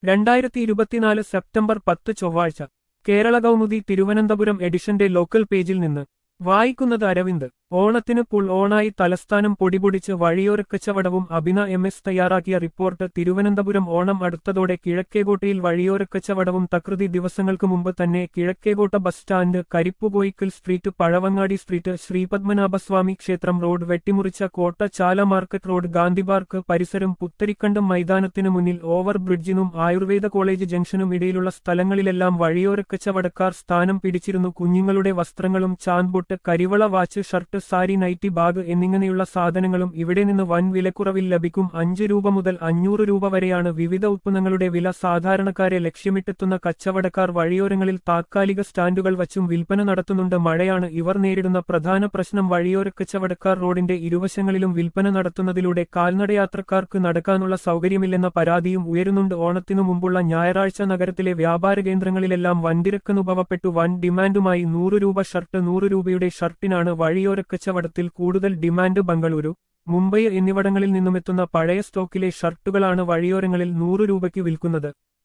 രണ്ടായിരത്തി ഇരുപത്തിനാല് സെപ്റ്റംബർ പത്ത് ചൊവ്വാഴ്ച കേരള കൗമുദി തിരുവനന്തപുരം എഡിഷന്റെ ലോക്കൽ പേജിൽ നിന്ന് വായിക്കുന്നത് അരവിന്ദ് ഓണത്തിന് പുൾ ഓണായി തലസ്ഥാനം പൊടിപൊടിച്ച് വഴിയോരക്കച്ചവടവും അഭിന എം എസ് തയ്യാറാക്കിയ റിപ്പോർട്ട് തിരുവനന്തപുരം ഓണം അടുത്തതോടെ കിഴക്കേകോട്ടയിൽ വഴിയോരക്കച്ചവടവും തകൃതി ദിവസങ്ങൾക്ക് മുമ്പ് തന്നെ Kizhakkekotta bus stand Karippukoyikkal street Pazhavangadi street Sreepadmanabhaswamy ക്ഷേത്രം റോഡ് വെട്ടിമുറിച്ച കോട്ട Chala market road Gandhi park പരിസരം പുത്തരിക്കണ്ടം മൈതാനത്തിനു മുന്നിൽ ഓവർ ബ്രിഡ്ജിനും ആയുർവേദ കോളേജ് ജംഗ്ഷനും ഇടയിലുള്ള സ്ഥലങ്ങളിലെല്ലാം വഴിയോരക്കച്ചവടക്കാർ സ്ഥാനം പിടിച്ചിരുന്നു കുഞ്ഞുങ്ങളുടെ വസ്ത്രങ്ങളും ചാന്ത്ബൊട്ട് കരിവള watch shirt sari nighty bag എന്നിങ്ങനെയുള്ള സാധനങ്ങളും ഇവിടെ നിന്ന് വൻ വിലക്കുറവിൽ ലഭിക്കും അഞ്ച് രൂപ മുതൽ അഞ്ഞൂറ് രൂപ വരെയാണ് വിവിധ ഉത്പന്നങ്ങളുടെ വില സാധാരണക്കാരെ ലക്ഷ്യമിട്ടെത്തുന്ന കച്ചവടക്കാർ വഴിയോരങ്ങളിൽ താത്കാലിക സ്റ്റാൻഡുകൾ വച്ചും വിൽപ്പന നടത്തുന്നുണ്ട് മഴയാണ് ഇവർ നേരിടുന്ന പ്രധാന പ്രശ്നം വഴിയോര കച്ചവടക്കാർ റോഡിന്റെ ഇരുവശങ്ങളിലും വിൽപ്പന നടത്തുന്നതിലൂടെ കാൽനടയാത്രക്കാർക്ക് നടക്കാനുള്ള സൗകര്യമില്ലെന്ന പരാതിയും ഉയരുന്നുണ്ട് ഓണത്തിനു മുമ്പുള്ള ഞായറാഴ്ച നഗരത്തിലെ വ്യാപാര കേന്ദ്രങ്ങളിലെല്ലാം വൻതിരക്കനുഭവപ്പെട്ടു വൻ ഡിമാൻഡുമായി നൂറ് രൂപ ഷർട്ട് നൂറ് രൂപയുടെ ഷർട്ടിനാണ് വഴിയോരക്കച്ചവടത്തിൽ കൂടുതൽ ഡിമാൻഡ് ബംഗളൂരു മുംബൈ എന്നിവിടങ്ങളിൽ നിന്നുമെത്തുന്ന പഴയ സ്റ്റോക്കിലെ ഷർട്ടുകളാണ് വഴിയോരങ്ങളിൽ നൂറ് രൂപയ്ക്ക് വിൽക്കുന്നത്